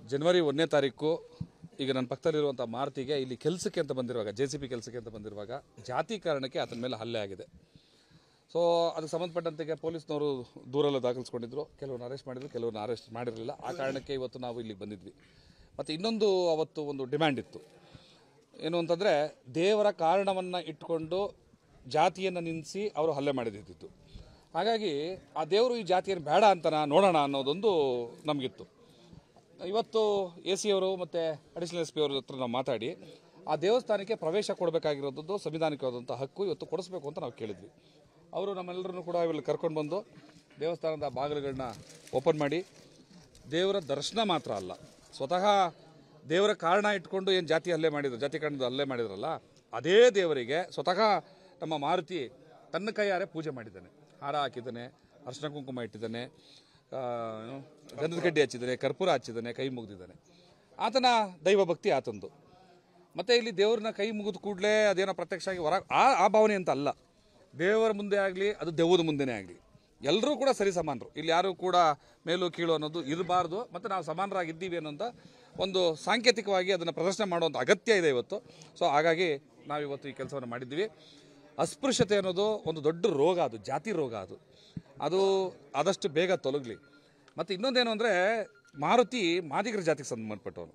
ಜನವರಿ ಒಂದನೇ ತಾರೀಕು ಈಗ ನನ್ನ ಪಕ್ಕದಲ್ಲಿರುವಂಥ ಮಾರುತಿಗೆ ಇಲ್ಲಿ ಕೆಲಸಕ್ಕೆ ಅಂತ ಬಂದಿರುವಾಗ ಜೆ ಸಿ ಪಿ ಕೆಲಸಕ್ಕೆ ಅಂತ ಬಂದಿರುವಾಗ ಜಾತಿ ಕಾರಣಕ್ಕೆ ಆತನ ಮೇಲೆ ಹಲ್ಲೆ ಆಗಿದೆ ಸೊ ಅದಕ್ಕೆ ಸಂಬಂಧಪಟ್ಟಂತೆ ಪೊಲೀಸ್ನವರು ದೂರೆಲ್ಲ ದಾಖಲಿಸ್ಕೊಂಡಿದ್ರು ಕೆಲವ್ರನ್ನ ಅರೆಸ್ಟ್ ಮಾಡಿದ್ರು ಕೆಲವ್ರನ್ನ ಅರೆಸ್ಟ್ ಮಾಡಿರಲಿಲ್ಲ ಆ ಕಾರಣಕ್ಕೆ ಇವತ್ತು ನಾವು ಇಲ್ಲಿಗೆ ಬಂದಿದ್ವಿ ಮತ್ತು ಇನ್ನೊಂದು ಅವತ್ತು ಒಂದು ಡಿಮ್ಯಾಂಡ್ ಇತ್ತು ಏನು ಅಂತಂದರೆ ದೇವರ ಕಾರಣವನ್ನು ಇಟ್ಕೊಂಡು ಜಾತಿಯನ್ನು ನಿಲ್ಲಿಸಿ ಅವರು ಹಲ್ಲೆ ಮಾಡಿದ್ದಿತ್ತು ಹಾಗಾಗಿ ಆ ದೇವರು ಈ ಜಾತಿಯನ್ನು ಬೇಡ ಅಂತನ ನೋಡೋಣ ಅನ್ನೋದೊಂದು ನಮಗಿತ್ತು ಇವತ್ತು ಎ ಸಿ ಅವರು ಮತ್ತು ಅಡಿಷನಲ್ ಎಸ್ ಪಿ ಅವ್ರ ಹತ್ರ ನಾವು ಮಾತಾಡಿ ಆ ದೇವಸ್ಥಾನಕ್ಕೆ ಪ್ರವೇಶ ಕೊಡಬೇಕಾಗಿರೋದು ಸಂವಿಧಾನಿಕವಾದಂಥ ಹಕ್ಕು ಇವತ್ತು ಕೊಡಿಸ್ಬೇಕು ಅಂತ ನಾವು ಕೇಳಿದ್ವಿ ಅವರು ನಮ್ಮೆಲ್ಲರನ್ನು ಕೂಡ ಇಲ್ಲಿ ಕರ್ಕೊಂಡು ಬಂದು ದೇವಸ್ಥಾನದ ಬಾಗಿಲುಗಳನ್ನ ಓಪನ್ ಮಾಡಿ ದೇವರ ದರ್ಶನ ಮಾತ್ರ ಅಲ್ಲ ಸ್ವತಃ ದೇವರ ಕಾರಣ ಇಟ್ಕೊಂಡು ಏನು ಜಾತಿ ಹಲ್ಲೆ ಮಾಡಿದ್ರು ಜಾತಿ ಕಾರಣದ ಹಲ್ಲೆ ಮಾಡಿದ್ರಲ್ಲ ಅದೇ ದೇವರಿಗೆ ಸ್ವತಃ ನಮ್ಮ ಮಾರುತಿ ತನ್ನ ಕೈಯಾರೆ ಪೂಜೆ ಮಾಡಿದ್ದಾನೆ ಹಾರ ಹಾಕಿದ್ದಾನೆ ಅರ್ಶಿನ ಕುಂಕುಮ ಇಟ್ಟಿದ್ದಾನೆ ಆ, ಏನು, ಗಂಧದ ಕಡ್ಡಿ ಹಚ್ಚಿದ್ದಾನೆ ಕರ್ಪೂರ ಹಚ್ಚಿದ್ದಾನೆ ಕೈ ಮುಗಿದಿದ್ದಾನೆ ಆತನ ದೈವ ಭಕ್ತಿ ಆತಂದು ಮತ್ತೆ ಇಲ್ಲಿ ದೇವ್ರನ್ನ ಕೈ ಮುಗಿದ ಕೂಡಲೇ ಅದೇನೋ ಪ್ರತ್ಯಕ್ಷ ಆಗಿ ಹೊರ ಆ ಆ ಭಾವನೆ ಅಂತ ಅಲ್ಲ ದೇವರ ಮುಂದೆ ಆಗಲಿ ಅದು ದೆವ್ವದ ಮುಂದೆನೇ ಆಗಲಿ ಎಲ್ಲರೂ ಕೂಡ ಸರಿ ಸಮಾನರು ಇಲ್ಲಿ ಯಾರು ಕೂಡ ಮೇಲು ಕೀಳು ಅನ್ನೋದು ಇರಬಾರ್ದು ಮತ್ತು ನಾವು ಸಮಾನರಾಗಿದ್ದೀವಿ ಅನ್ನೋಂಥ ಒಂದು ಸಾಂಕೇತಿಕವಾಗಿ ಅದನ್ನು ಪ್ರದರ್ಶನ ಮಾಡುವಂಥ ಅಗತ್ಯ ಇದೆ ಇವತ್ತು ಸೊ ಹಾಗಾಗಿ ನಾವಿವತ್ತು ಈ ಕೆಲಸವನ್ನು ಮಾಡಿದ್ದೀವಿ ಅಸ್ಪೃಶ್ಯತೆ ಅನ್ನೋದು ಒಂದು ದೊಡ್ಡ ರೋಗ ಅದು ಜಾತಿ ರೋಗ ಅದು ಅದು ಆದಷ್ಟು ಬೇಗ ತೊಲಗಲಿ ಮತ್ತು ಇನ್ನೊಂದೇನು ಅಂದರೆ ಮಾರುತಿ ಮಾದಿಗರ ಜಾತಿಗೆ ಸಂಬಂಧಪಟ್ಟವನು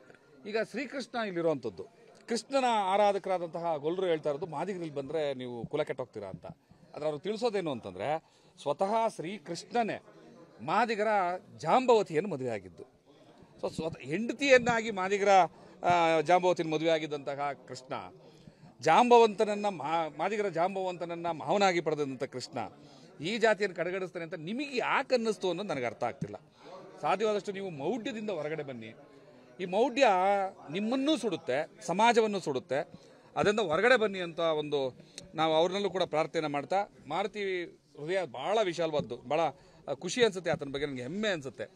ಈಗ ಶ್ರೀಕೃಷ್ಣ ಇಲ್ಲಿರುವಂಥದ್ದು ಕೃಷ್ಣನ ಆರಾಧಕರಾದಂತಹ ಗೊಲ್ಲರು ಹೇಳ್ತಾ ಇರೋದು ಮಾದಿಗರಲ್ಲಿ ಬಂದರೆ ನೀವು ಕುಲ ಕೆಟ್ಟೋಗ್ತೀರಾ ಅಂತ ಆದರೆ ಅವರು ತಿಳಿಸೋದೇನು ಅಂತಂದರೆ ಸ್ವತಃ ಶ್ರೀಕೃಷ್ಣನೇ ಮಾದಿಗರ ಜಾಂಬವತಿಯನ್ನು ಮದುವೆ ಆಗಿದ್ದು ಸೊ ಸ್ವತಃ ಹೆಂಡತಿಯನ್ನಾಗಿ ಮಾದಿಗರ ಆ, ಜಾಂಬವತಿನ ಮದುವೆ ಆಗಿದ್ದಂತಹ ಕೃಷ್ಣ ಜಾಂಬವಂತನನ್ನ ಮಾ- ಮಾದಿಗರ ಜಾಂಬವಂತನನ್ನ ಮಾವನಾಗಿ ಪಡೆದಂಥ ಕೃಷ್ಣ ಈ ಜಾತಿಯನ್ನು ಕಡೆಗಣಿಸ್ತಾನೆ ಅಂತ ನಿಮಗೆ ಯಾಕೆ ಅನ್ನಿಸ್ತು ಅನ್ನೋದು ನನಗೆ ಅರ್ಥ ಆಗ್ತಿಲ್ಲ ಸಾಧ್ಯವಾದಷ್ಟು ನೀವು ಮೌಢ್ಯದಿಂದ ಹೊರಗಡೆ ಬನ್ನಿ ಈ ಮೌಢ್ಯ ನಿಮ್ಮನ್ನೂ ಸುಡುತ್ತೆ ಸಮಾಜವನ್ನು ಸುಡುತ್ತೆ ಅದರಿಂದ ಹೊರಗಡೆ ಬನ್ನಿ ಅಂತ ಒಂದು ನಾವು ಅವ್ರನ್ನಲ್ಲೂ ಕೂಡ ಪ್ರಾರ್ಥನೆ ಮಾಡ್ತಾ ಮಾರುತಿ ಹೃದಯ ಭಾಳ ವಿಶಾಲವಾದ್ದು ಭಾಳ ಖುಷಿ ಅನ್ಸುತ್ತೆ ಆತನ ಬಗ್ಗೆ ನನಗೆ ಹೆಮ್ಮೆ ಅನ್ಸುತ್ತೆ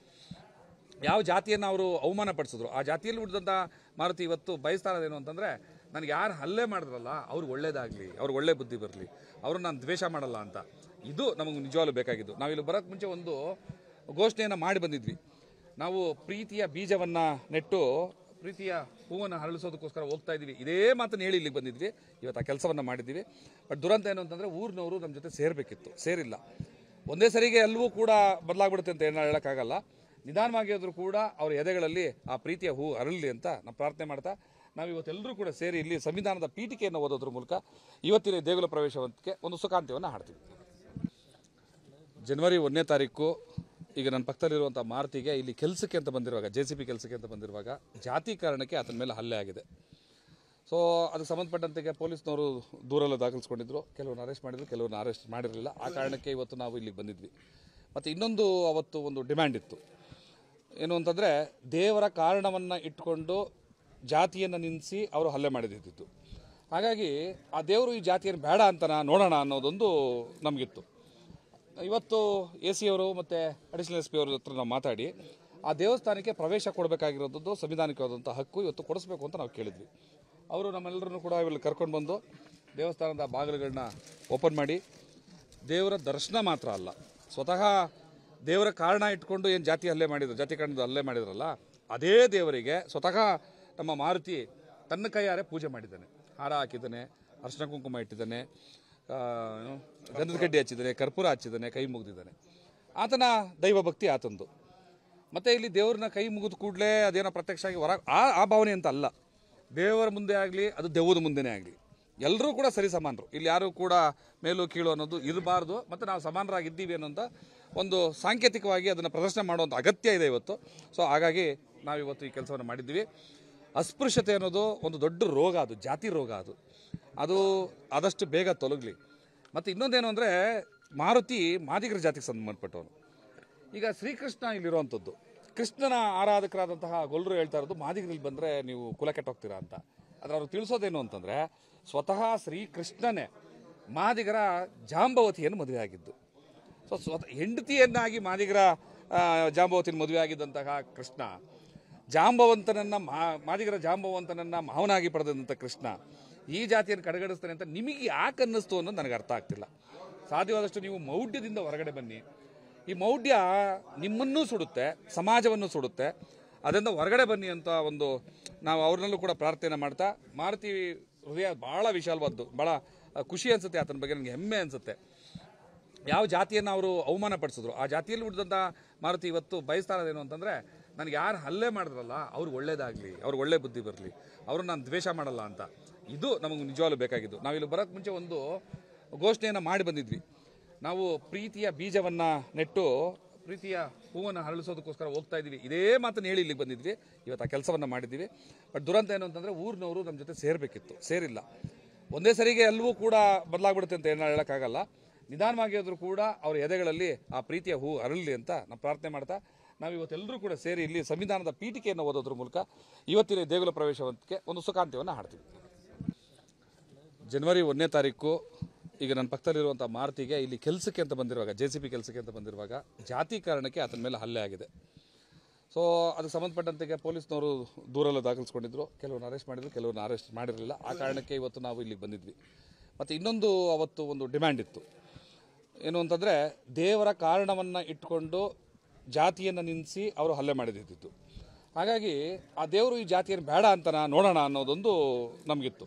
ಯಾವ ಜಾತಿಯನ್ನು ಅವರು ಅವಮಾನ ಪಡಿಸಿದ್ರು ಆ ಜಾತಿಯಲ್ಲಿ ಹುಟ್ಟಿದಂಥ ಮಾರುತಿ ಇವತ್ತು ಬಯಸ್ತಾ ಇರೋದೇನು ಅಂತಂದರೆ ನನಗೆ ಯಾರು ಹಲ್ಲೆ ಮಾಡಿದ್ರಲ್ಲ ಅವ್ರಿಗೆ ಒಳ್ಳೇದಾಗಲಿ ಅವ್ರಿಗೆ ಒಳ್ಳೆ ಬುದ್ಧಿ ಬರಲಿ ಅವ್ರನ್ನ ನಾನು ದ್ವೇಷ ಮಾಡಲ್ಲ ಅಂತ ಇದು ನಮಗೆ ನಿಜವಾಗ್ಲೂ ಬೇಕಾಗಿದ್ದು ನಾವಿಲ್ಲಿ ಬರೋಕ್ಕೆ ಮುಂಚೆ ಒಂದು ಘೋಷಣೆಯನ್ನು ಮಾಡಿ ಬಂದಿದ್ವಿ ನಾವು ಪ್ರೀತಿಯ ಬೀಜವನ್ನು ನೆಟ್ಟು ಪ್ರೀತಿಯ ಹೂವನ್ನು ಹರಳಿಸೋದಕ್ಕೋಸ್ಕರ ಹೋಗ್ತಾ ಇದ್ದೀವಿ ಇದೇ ಮಾತನ್ನು ಹೇಳಿ ಇಲ್ಲಿಗೆ ಬಂದಿದ್ವಿ ಇವತ್ತು ಆ ಕೆಲಸವನ್ನು ಮಾಡಿದ್ದೀವಿ ಬಟ್ ದುರಂತ ಏನು ಅಂತಂದರೆ ಊರಿನವರು ನಮ್ಮ ಜೊತೆ ಸೇರಬೇಕಿತ್ತು ಸೇರಿಲ್ಲ ಒಂದೇ ಸರಿಗೆ ಎಲ್ಲವೂ ಕೂಡ ಬದಲಾಗ್ಬಿಡುತ್ತೆ ಅಂತ ಏನು ಹೇಳೋಕ್ಕಾಗಲ್ಲ ನಿಧಾನವಾಗಿ ಆದರೂ ಕೂಡ ಅವರ ಎದೆಗಳಲ್ಲಿ ಆ ಪ್ರೀತಿಯ ಹೂ ಅರಳಲಿ ಅಂತ ನಾವು ಪ್ರಾರ್ಥನೆ ಮಾಡ್ತಾ ನಾವು ಇವತ್ತೆಲ್ಲರೂ ಕೂಡ ಸೇರಿ ಇಲ್ಲಿ ಸಂವಿಧಾನದ ಪೀಠಿಕೆಯನ್ನು ಓದೋದ್ರ ಮೂಲಕ ಇವತ್ತಿನ ಈ ದೇಗುಲ ಪ್ರವೇಶಕ್ಕೆ ಒಂದು ಸುಖಾಂತ್ಯವನ್ನು ಹಾಡ್ತೀವಿ ಜನವರಿ ಒಂದನೇ ತಾರೀಕು ಈಗ ನನ್ನ ಪಕ್ಕದಲ್ಲಿರುವಂಥ ಮಾರುತಿಗೆ ಇಲ್ಲಿ ಕೆಲಸಕ್ಕೆ ಅಂತ ಬಂದಿರುವಾಗ ಜೆ ಸಿ ಪಿ ಕೆಲಸಕ್ಕೆ ಅಂತ ಬಂದಿರುವಾಗ ಜಾತಿ ಕಾರಣಕ್ಕೆ ಆತನ ಮೇಲೆ ಹಲ್ಲೆ ಆಗಿದೆ ಸೊ ಅದಕ್ಕೆ ಸಂಬಂಧಪಟ್ಟಂತೆ ಪೊಲೀಸ್ನವರು ದೂರೆಲ್ಲ ದಾಖಲಿಸ್ಕೊಂಡಿದ್ರು ಕೆಲವ್ರನ್ನ ಅರೆಸ್ಟ್ ಮಾಡಿದ್ರು ಕೆಲವ್ರನ್ನ ಅರೆಸ್ಟ್ ಮಾಡಿರಲಿಲ್ಲ ಆ ಕಾರಣಕ್ಕೆ ಇವತ್ತು ನಾವು ಇಲ್ಲಿಗೆ ಬಂದಿದ್ವಿ ಮತ್ತು ಇನ್ನೊಂದು ಅವತ್ತು ಒಂದು ಡಿಮ್ಯಾಂಡ್ ಇತ್ತು ಏನು ಅಂತಂದರೆ ದೇವರ ಕಾರಣವನ್ನು ಇಟ್ಕೊಂಡು ಜಾತಿಯನ್ನು ನಿಲ್ಲಿಸಿ ಅವರು ಹಲ್ಲೆ ಮಾಡಿದ್ದಿತ್ತು ಹಾಗಾಗಿ ಆ ದೇವರು ಈ ಜಾತಿಯನ್ನು ಬೇಡ ಅಂತನ ನೋಡೋಣ ಅನ್ನೋದೊಂದು ನಮಗಿತ್ತು ಇವತ್ತು ಎ ಸಿ ಅವರು ಮತ್ತು ಅಡಿಷನಲ್ ಎಸ್ ಪಿ ಅವ್ರ ಹತ್ರ ನಾವು ಮಾತಾಡಿ ಆ ದೇವಸ್ಥಾನಕ್ಕೆ ಪ್ರವೇಶ ಕೊಡಬೇಕಾಗಿರೋದು ಸಂವಿಧಾನಿಕವಾದಂಥ ಹಕ್ಕು ಇವತ್ತು ಕೊಡಿಸ್ಬೇಕು ಅಂತ ನಾವು ಕೇಳಿದ್ವಿ ಅವರು ನಮ್ಮೆಲ್ಲರನ್ನು ಕೂಡ ಇಲ್ಲಿ ಕರ್ಕೊಂಡು ಬಂದು ದೇವಸ್ಥಾನದ ಬಾಗಿಲುಗಳನ್ನ ಓಪನ್ ಮಾಡಿ ದೇವರ ದರ್ಶನ ಮಾತ್ರ ಅಲ್ಲ ಸ್ವತಃ ದೇವರ ಕಾರಣ ಇಟ್ಕೊಂಡು ಏನು ಜಾತಿ ಹಲ್ಲೆ ಮಾಡಿದ್ರು ಜಾತಿ ಕಾರಣದ ಹಲ್ಲೆ ಮಾಡಿದ್ರಲ್ಲ ಅದೇ ದೇವರಿಗೆ ಸ್ವತಃ ನಮ್ಮ ಮಾರುತಿ ತನ್ನ ಕೈಯಾರೆ ಪೂಜೆ ಮಾಡಿದ್ದಾನೆ ಹಾರ ಹಾಕಿದ್ದಾನೆ ಅರ್ಶಿನ ಕುಂಕುಮ ಇಟ್ಟಿದ್ದಾನೆ ಆ, ಏನು, ಗಂಧದ ಕಡ್ಡಿ ಹಚ್ಚಿದ್ದಾನೆ ಕರ್ಪೂರ ಹಚ್ಚಿದ್ದಾನೆ ಕೈ ಮುಗಿದಿದ್ದಾನೆ ಆತನ ದೈವ ಭಕ್ತಿ ಆತಂದು ಮತ್ತೆ ಇಲ್ಲಿ ದೇವ್ರನ್ನ ಕೈ ಮುಗಿದ ಕೂಡಲೇ ಅದೇನೋ ಪ್ರತ್ಯಕ್ಷ ಆಗಿ ಹೊರ ಆ ಆ ಭಾವನೆ ಅಂತ ಅಲ್ಲ ದೇವರ ಮುಂದೆ ಆಗಲಿ ಅದು ದೆವ್ವದ ಮುಂದೆನೇ ಆಗಲಿ ಎಲ್ಲರೂ ಕೂಡ ಸರಿ ಸಮಾನರು ಇಲ್ಲಿ ಯಾರು ಕೂಡ ಮೇಲು ಕೀಳು ಅನ್ನೋದು ಇರಬಾರ್ದು ಮತ್ತು ನಾವು ಸಮಾನರಾಗಿದ್ದೀವಿ ಅನ್ನೋಂಥ ಒಂದು ಸಾಂಕೇತಿಕವಾಗಿ ಅದನ್ನು ಪ್ರದರ್ಶನ ಮಾಡುವಂಥ ಅಗತ್ಯ ಇದೆ ಇವತ್ತು ಸೊ ಹಾಗಾಗಿ ನಾವಿವತ್ತು ಈ ಕೆಲಸವನ್ನು ಮಾಡಿದ್ದೀವಿ ಅಸ್ಪೃಶ್ಯತೆ ಅನ್ನೋದು ಒಂದು ದೊಡ್ಡ ರೋಗ ಅದು ಜಾತಿ ರೋಗ ಅದು ಅದು ಆದಷ್ಟು ಬೇಗ ತೊಲಗಲಿ ಮತ್ತು ಇನ್ನೊಂದೇನು ಅಂದರೆ ಮಾರುತಿ ಮಾದಿಗರ ಜಾತಿಗೆ ಸಂಬಂಧಪಟ್ಟವನು ಈಗ ಶ್ರೀಕೃಷ್ಣ ಇಲ್ಲಿರುವಂಥದ್ದು ಕೃಷ್ಣನ ಆರಾಧಕರಾದಂತಹ ಗೊಲ್ಲರು ಹೇಳ್ತಾ ಇರೋದು ಮಾದಿಗರಲ್ಲಿ ಬಂದರೆ ನೀವು ಕುಲ ಕೆಟ್ಟೋಗ್ತೀರಾ ಅಂತ ಆದರೆ ಅವರು ತಿಳಿಸೋದೇನು ಅಂತಂದರೆ ಸ್ವತಃ ಶ್ರೀಕೃಷ್ಣನೇ ಮಾದಿಗರ ಜಾಂಬವತಿಯನ್ನು ಮದುವೆ ಆಗಿದ್ದು ಸೊ ಸ್ವತಃ ಹೆಂಡತಿಯನ್ನಾಗಿ ಮಾದಿಗರ ಆ, ಜಾಂಬವತಿನ ಮದುವೆ ಆಗಿದ್ದಂತಹ ಕೃಷ್ಣ ಜಾಂಬವಂತನನ್ನ ಮಾ- ಮಾದಿಗರ ಜಾಂಬವಂತನನ್ನ ಮಾವನಾಗಿ ಪಡೆದಂಥ ಕೃಷ್ಣ ಈ ಜಾತಿಯನ್ನು ಕಡೆಗಣಿಸ್ತಾನೆ ಅಂತ ನಿಮಗೆ ಯಾಕೆ ಅನ್ನಿಸ್ತು ಅನ್ನೋದು ನನಗೆ ಅರ್ಥ ಆಗ್ತಿಲ್ಲ ಸಾಧ್ಯವಾದಷ್ಟು ನೀವು ಮೌಢ್ಯದಿಂದ ಹೊರಗಡೆ ಬನ್ನಿ ಈ ಮೌಢ್ಯ ನಿಮ್ಮನ್ನೂ ಸುಡುತ್ತೆ ಸಮಾಜವನ್ನು ಸುಡುತ್ತೆ ಅದರಿಂದ ಹೊರಗಡೆ ಬನ್ನಿ ಅಂತ ಒಂದು ನಾವು ಅವ್ರನ್ನಲ್ಲೂ ಕೂಡ ಪ್ರಾರ್ಥನೆ ಮಾಡ್ತಾ ಮಾರುತಿ ಹೃದಯ ಭಾಳ ವಿಶಾಲವಾದ್ದು ಭಾಳ ಖುಷಿ ಅನಿಸುತ್ತೆ ಆತನ ಬಗ್ಗೆ ನನಗೆ ಹೆಮ್ಮೆ ಅನಿಸುತ್ತೆ ಯಾವ ಜಾತಿಯನ್ನು ಅವರು ಅವಮಾನ ಪಡಿಸಿದ್ರು ಆ ಜಾತಿಯಲ್ಲಿ ಹುಟ್ಟಿದಂಥ ಮಾರುತಿ ಇವತ್ತು ಬಯಸ್ತಾ ಇರೋದೇನು ಅಂತಂದರೆ ನನಗೆ ಯಾರು ಹಲ್ಲೆ ಮಾಡಿದ್ರಲ್ಲ ಅವ್ರಿಗೆ ಒಳ್ಳೇದಾಗಲಿ ಅವ್ರಿಗೆ ಒಳ್ಳೆ ಬುದ್ಧಿ ಬರಲಿ ಅವರು ನಾನು ದ್ವೇಷ ಮಾಡಲ್ಲ ಅಂತ ಇದು ನಮಗೆ ನಿಜವಾಗ್ಲೂ ಬೇಕಾಗಿದ್ದು ನಾವಿಲ್ಲಿ ಬರೋಕ್ಕೆ ಮುಂಚೆ ಒಂದು ಘೋಷಣೆಯನ್ನು ಮಾಡಿ ಬಂದಿದ್ವಿ ನಾವು ಪ್ರೀತಿಯ ಬೀಜವನ್ನು ನೆಟ್ಟು ಪ್ರೀತಿಯ ಹೂವನ್ನು ಹರಳಿಸೋದಕ್ಕೋಸ್ಕರ ಹೋಗ್ತಾ ಇದ್ದೀವಿ ಇದೇ ಮಾತನ್ನು ಹೇಳಿ ಇಲ್ಲಿಗೆ ಬಂದಿದ್ವಿ ಇವತ್ತು ಆ ಕೆಲಸವನ್ನು ಮಾಡಿದ್ದೀವಿ ಬಟ್ ದುರಂತ ಏನು ಅಂತಂದರೆ ಊರಿನವರು ನಮ್ಮ ಜೊತೆ ಸೇರಬೇಕಿತ್ತು ಸೇರಿಲ್ಲ ಒಂದೇ ಸರಿಗೆ ಎಲ್ಲವೂ ಕೂಡ ಬದಲಾಗ್ಬಿಡುತ್ತೆ ಅಂತ ಏನು ಹೇಳೋಕ್ಕಾಗಲ್ಲ ನಿಧಾನವಾಗಿ ಆದರೂ ಕೂಡ ಅವ್ರ ಎದೆಗಳಲ್ಲಿ ಆ ಪ್ರೀತಿಯ ಹೂ ಅರಳಲಿ ಅಂತ ನಾವು ಪ್ರಾರ್ಥನೆ ಮಾಡ್ತಾ ನಾವು ಇವತ್ತೆಲ್ಲರೂ ಕೂಡ ಸೇರಿ ಇಲ್ಲಿ ಸಂವಿಧಾನದ ಪೀಠಿಕೆಯನ್ನು ಓದೋದ್ರ ಮೂಲಕ ಇವತ್ತಿನ ದೇಗುಲ ಪ್ರವೇಶಕ್ಕೆ ಒಂದು ಸುಖಾಂತ್ಯವನ್ನು ಹಾಡ್ತೀವಿ ಜನವರಿ ಒಂದನೇ ತಾರೀಕು ಈಗ ನನ್ನ ಪಕ್ಕದಲ್ಲಿರುವಂಥ ಮಾರುತಿಗೆ ಇಲ್ಲಿ ಕೆಲಸಕ್ಕೆ ಅಂತ ಬಂದಿರುವಾಗ ಜೆ ಸಿ ಪಿ ಕೆಲಸಕ್ಕೆ ಅಂತ ಬಂದಿರುವಾಗ ಜಾತಿ ಕಾರಣಕ್ಕೆ ಆತನ ಮೇಲೆ ಹಲ್ಲೆ ಆಗಿದೆ ಸೊ ಅದಕ್ಕೆ ಸಂಬಂಧಪಟ್ಟಂತೆ ಪೊಲೀಸ್ನವರು ದೂರೆಲ್ಲ ದಾಖಲಿಸ್ಕೊಂಡಿದ್ರು ಕೆಲವ್ರನ್ನ ಅರೆಸ್ಟ್ ಮಾಡಿದ್ರು ಕೆಲವ್ರನ್ನ ಅರೆಸ್ಟ್ ಮಾಡಿರಲಿಲ್ಲ ಆ ಕಾರಣಕ್ಕೆ ಇವತ್ತು ನಾವು ಇಲ್ಲಿಗೆ ಬಂದಿದ್ವಿ ಮತ್ತು ಇನ್ನೊಂದು ಅವತ್ತು ಒಂದು ಡಿಮ್ಯಾಂಡ್ ಇತ್ತು ಏನು ಅಂತಂದರೆ ದೇವರ ಕಾರಣವನ್ನು ಇಟ್ಕೊಂಡು ಜಾತಿಯನ್ನು ನಿಲ್ಲಿಸಿ ಅವರು ಹಲ್ಲೆ ಮಾಡಿದ್ದಿತ್ತು ಹಾಗಾಗಿ ಆ ದೇವರು ಈ ಜಾತಿಯನ್ನು ಬೇಡ ಅಂತನ ನೋಡೋಣ ಅನ್ನೋದೊಂದು ನಮಗಿತ್ತು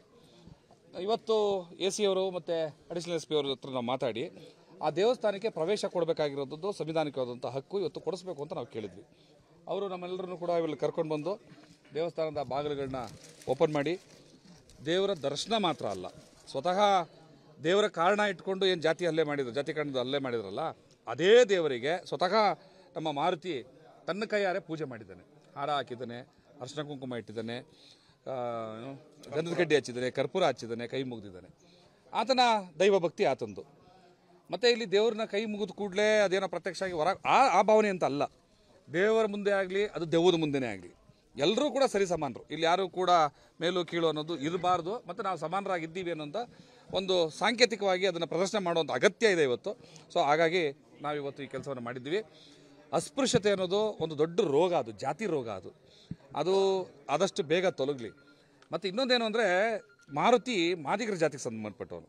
ಇವತ್ತು ಎ ಸಿ ಅವರು ಮತ್ತು ಅಡಿಷನಲ್ ಎಸ್ ಪಿ ಅವ್ರ ಹತ್ರ ನಾವು ಮಾತಾಡಿ ಆ ದೇವಸ್ಥಾನಕ್ಕೆ ಪ್ರವೇಶ ಕೊಡಬೇಕಾಗಿರೋದು ಸಂವಿಧಾನಿಕವಾದಂಥ ಹಕ್ಕು ಇವತ್ತು ಕೊಡಿಸ್ಬೇಕು ಅಂತ ನಾವು ಕೇಳಿದ್ವಿ ಅವರು ನಮ್ಮೆಲ್ಲರನ್ನು ಕೂಡ ಇಲ್ಲಿ ಕರ್ಕೊಂಡು ಬಂದು ದೇವಸ್ಥಾನದ ಬಾಗಿಲುಗಳನ್ನ ಓಪನ್ ಮಾಡಿ ದೇವರ ದರ್ಶನ ಮಾತ್ರ ಅಲ್ಲ ಸ್ವತಃ ದೇವರ ಕಾರಣ ಇಟ್ಕೊಂಡು ಏನು ಜಾತಿ ಹಲ್ಲೆ ಮಾಡಿದ್ರು ಜಾತಿ ಕಾರಣದ ಹಲ್ಲೆ ಮಾಡಿದ್ರಲ್ಲ ಅದೇ ದೇವರಿಗೆ ಸ್ವತಃ ನಮ್ಮ ಮಾರುತಿ ತನ್ನ ಕೈಯಾರೆ ಪೂಜೆ ಮಾಡಿದ್ದಾನೆ ಹಾರ ಹಾಕಿದ್ದಾನೆ ಅರ್ಶಿನ ಕುಂಕುಮ ಇಟ್ಟಿದ್ದಾನೆ ಆ, ಏನು, ಗಂಧದ ಕಡ್ಡಿ ಹಚ್ಚಿದ್ದಾನೆ ಕರ್ಪೂರ ಹಚ್ಚಿದ್ದಾನೆ ಕೈ ಮುಗಿದಿದ್ದಾನೆ ಆತನ ದೈವ ಭಕ್ತಿ ಆತಂದು ಮತ್ತು ಇಲ್ಲಿ ದೇವ್ರನ್ನ ಕೈ ಮುಗಿದ ಕೂಡಲೇ ಅದೇನೋ ಪ್ರತ್ಯಕ್ಷ ಆಗಿ ಹೊರ ಆ ಆ ಭಾವನೆ ಅಂತ ಅಲ್ಲ ದೇವರ ಮುಂದೆ ಆಗಲಿ ಅದು ದೆವ್ವದ ಮುಂದೆನೇ ಆಗಲಿ ಎಲ್ಲರೂ ಕೂಡ ಸರಿ ಸಮಾನರು ಇಲ್ಲಿ ಯಾರು ಕೂಡ ಮೇಲು ಕೀಳು ಅನ್ನೋದು ಇರಬಾರ್ದು ಮತ್ತು ನಾವು ಸಮಾನರಾಗಿದ್ದೀವಿ ಅನ್ನೋಂಥ ಒಂದು ಸಾಂಕೇತಿಕವಾಗಿ ಅದನ್ನು ಪ್ರದರ್ಶನ ಮಾಡುವಂಥ ಅಗತ್ಯ ಇದೆ ಇವತ್ತು ಸೊ ಹಾಗಾಗಿ ನಾವಿವತ್ತು ಈ ಕೆಲಸವನ್ನು ಮಾಡಿದ್ವಿ ಅಸ್ಪೃಶ್ಯತೆ ಅನ್ನೋದು ಒಂದು ದೊಡ್ಡ ರೋಗ ಅದು ಜಾತಿ ರೋಗ ಅದು ಅದು ಆದಷ್ಟು ಬೇಗ ತೊಲಗಲಿ ಮತ್ತು ಇನ್ನೊಂದೇನು ಅಂದರೆ ಮಾರುತಿ ಮಾದಿಗರ ಜಾತಿಗೆ ಸಂಬಂಧಪಟ್ಟವನು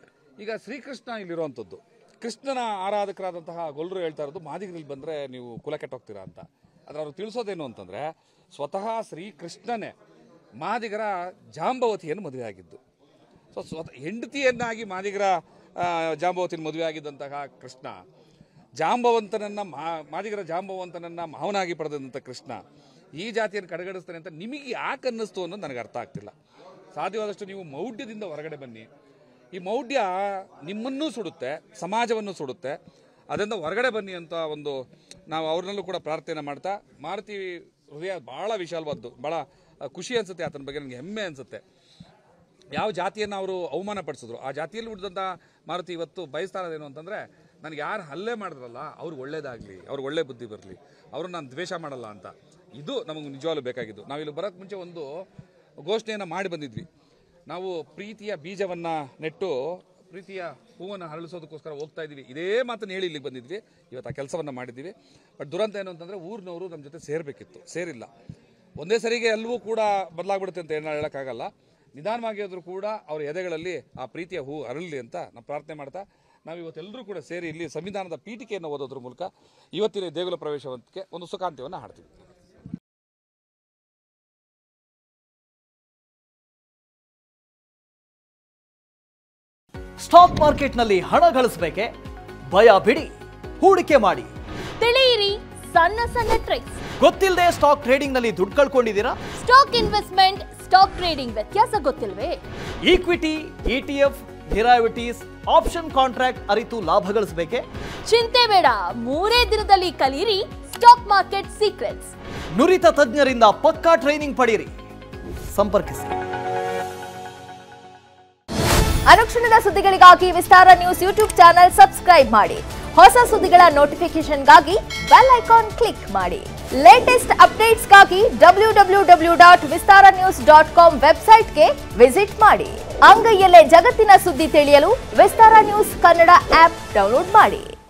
ಈಗ ಶ್ರೀಕೃಷ್ಣ ಇಲ್ಲಿರುವಂಥದ್ದು ಕೃಷ್ಣನ ಆರಾಧಕರಾದಂತಹ ಗೊಲ್ಲರು ಹೇಳ್ತಾ ಇರೋದು ಮಾದಿಗರಲ್ಲಿ ಬಂದರೆ ನೀವು ಕುಲ ಕೆಟ್ಟೋಗ್ತೀರಾ ಅಂತ ಆದರೆ ಅವ್ರು ತಿಳಿಸೋದೇನು ಅಂತಂದರೆ ಸ್ವತಃ ಶ್ರೀಕೃಷ್ಣನೇ ಮಾದಿಗರ ಜಾಂಬವತಿಯನ್ನು ಮದುವೆ ಆಗಿದ್ದು ಸೊ ಸ್ವತಃ ಹೆಂಡತಿಯನ್ನಾಗಿ ಮಾದಿಗರ ಆ, ಜಾಂಬವತಿನ ಮದುವೆ ಆಗಿದ್ದಂತಹ ಕೃಷ್ಣ ಜಾಂಬವಂತನನ್ನ ಮಾ ಮಾದಿಗರ ಜಾಂಬವಂತನನ್ನ ಮಾವನಾಗಿ ಪಡೆದಂಥ ಕೃಷ್ಣ ಈ ಜಾತಿಯನ್ನು ಕಡೆಗಣಿಸ್ತಾನೆ ಅಂತ ನಿಮಗೆ ಯಾಕೆ ಅನ್ನಿಸ್ತು ಅನ್ನೋದು ನನಗೆ ಅರ್ಥ ಆಗ್ತಿಲ್ಲ ಸಾಧ್ಯವಾದಷ್ಟು ನೀವು ಮೌಢ್ಯದಿಂದ ಹೊರಗಡೆ ಬನ್ನಿ ಈ ಮೌಢ್ಯ ನಿಮ್ಮನ್ನೂ ಸುಡುತ್ತೆ ಸಮಾಜವನ್ನು ಸುಡುತ್ತೆ ಅದರಿಂದ ಹೊರಗಡೆ ಬನ್ನಿ ಅಂತ ಒಂದು ನಾವು ಅವ್ರನ್ನಲ್ಲೂ ಕೂಡ ಪ್ರಾರ್ಥನೆ ಮಾಡ್ತಾ ಮಾರುತಿ ಹೃದಯ ಭಾಳ ವಿಶಾಲವಾದ್ದು ಭಾಳ ಖುಷಿ ಅನಿಸುತ್ತೆ ಆತನ ಬಗ್ಗೆ ನನಗೆ ಹೆಮ್ಮೆ ಅನಿಸುತ್ತೆ ಯಾವ ಜಾತಿಯನ್ನು ಅವರು ಅವಮಾನ ಪಡಿಸಿದ್ರು ಆ ಜಾತಿಯಲ್ಲಿ ಹುಟ್ಟಿದಂಥ ಮಾರುತಿ ಇವತ್ತು ಬಯಸ್ತಾ ಇರೋದೇನು ಅಂತಂದರೆ ನನಗೆ ಯಾರು ಹಲ್ಲೆ ಮಾಡಿದ್ರಲ್ಲ ಅವ್ರಿಗೆ ಒಳ್ಳೇದಾಗಲಿ ಅವ್ರಿಗೆ ಒಳ್ಳೆ ಬುದ್ಧಿ ಬರಲಿ ಅವ್ರನ್ನ ನಾನು ದ್ವೇಷ ಮಾಡಲ್ಲ ಅಂತ ಇದು ನಮಗೆ ನಿಜವಾಗ್ಲೂ ಬೇಕಾಗಿದ್ದು ನಾವಿಲ್ಲಿ ಬರೋಕ್ಕೆ ಮುಂಚೆ ಒಂದು ಘೋಷಣೆಯನ್ನು ಮಾಡಿ ಬಂದಿದ್ವಿ ನಾವು ಪ್ರೀತಿಯ ಬೀಜವನ್ನು ನೆಟ್ಟು ಪ್ರೀತಿಯ ಹೂವನ್ನು ಹರಳಿಸೋದಕ್ಕೋಸ್ಕರ ಹೋಗ್ತಾ ಇದ್ದೀವಿ ಇದೇ ಮಾತನ್ನು ಹೇಳಿ ಇಲ್ಲಿಗೆ ಬಂದಿದ್ವಿ ಇವತ್ತು ಆ ಕೆಲಸವನ್ನು ಮಾಡಿದ್ದೀವಿ ಬಟ್ ದುರಂತ ಏನು ಅಂತಂದರೆ ಊರಿನವರು ನಮ್ಮ ಜೊತೆ ಸೇರಬೇಕಿತ್ತು ಸೇರಿಲ್ಲ ಒಂದೇ ಸರಿಗೆ ಎಲ್ಲವೂ ಕೂಡ ಬದಲಾಗ್ಬಿಡುತ್ತೆ ಅಂತ ಏನು ಹೇಳೋಕ್ಕಾಗಲ್ಲ ನಿಧಾನವಾಗಿ ಆದರೂ ಕೂಡ ಅವ್ರ ಎದೆಗಳಲ್ಲಿ ಆ ಪ್ರೀತಿಯ ಹೂ ಅರಳಲಿ ಅಂತ ನಾವು ಪ್ರಾರ್ಥನೆ ಮಾಡ್ತಾ ನಾವು ಇವತ್ತೆಲ್ಲರೂ ಕೂಡ ಸೇರಿ ಇಲ್ಲಿ ಸಂವಿಧಾನದ ಪೀಠಿಕೆಯನ್ನು ಓದೋದ್ರ ಮೂಲಕ ಇವತ್ತಿನ ದೇಗುಲ ಪ್ರವೇಶಕ್ಕೆ ಒಂದು ಸುಖಾಂತ್ಯವನ್ನು ಹಾಡ್ತೀವಿ ಸ್ಟಾಕ್ ಮಾರ್ಕೆಟ್ನಲ್ಲಿ ಹಣ ಗಳಿಸಬೇಕೆ ಭಯ ಬಿಡಿ ಹೂಡಿಕೆ ಮಾಡಿ ತಿಳಿಯಿರಿ ಸಣ್ಣ ಸಣ್ಣ ಟ್ರಿಕ್ಸ್ ಗೊತ್ತಿಲ್ಲದೆ ಸ್ಟಾಕ್ ಟ್ರೇಡಿಂಗ್ ನಲ್ಲಿ ದುಡ್ಡು ಕಳ್ಕೊಂಡಿದ್ದೀರಾ ಸ್ಟಾಕ್ ಇನ್ವೆಸ್ಟ್ಮೆಂಟ್ ಸ್ಟಾಕ್ ಟ್ರೇಡಿಂಗ್ ವ್ಯತ್ಯಾಸ ಗೊತ್ತಿಲ್ವೇ equity ETF derivatives option contract ಅರಿತು ಲಾಭ ಗಳಿಸಬೇಕೆ ಚಿಂತೆ ಬೇಡ ಮೂರೇ ದಿನದಲ್ಲಿ ಕಲಿಯಿರಿ ಸ್ಟಾಕ್ ಮಾರ್ಕೆಟ್ ಸೀಕ್ರೆಟ್ಸ್ ನುರಿತ ತಜ್ಞರಿಂದ ಪಕ್ಕಾ ಟ್ರೈನಿಂಗ್ ಪಡೆಯಿರಿ ಸಂಪರ್ಕಿಸಿ ಅನುಕ್ಷಣದ ಸುದ್ದಿಗಳಿಗಾಗಿ Vistara news YouTube channel subscribe ಮಾಡಿ ಹೊಸ ಸುದ್ದಿಗಳ ನೋಟಿಫಿಕೇಶನ್ಗಾಗಿ ಬೆಲ್ ಐಕಾನ್ ಕ್ಲಿಕ್ ಮಾಡಿ ಲೇಟೆಸ್ಟ್ ಅಪ್ಡೇಟ್ಸ್ಗಾಗಿ W W W dot Vistara news dot com ವೆಬ್ಸೈಟ್ಗೆ ವಿಸಿಟ್ ಮಾಡಿ ಅಂಗೈಯಲ್ಲೇ ಜಗತ್ತಿನ ಸುದ್ದಿ ತಿಳಿಯಲು Vistara news Kannada app download ಮಾಡಿ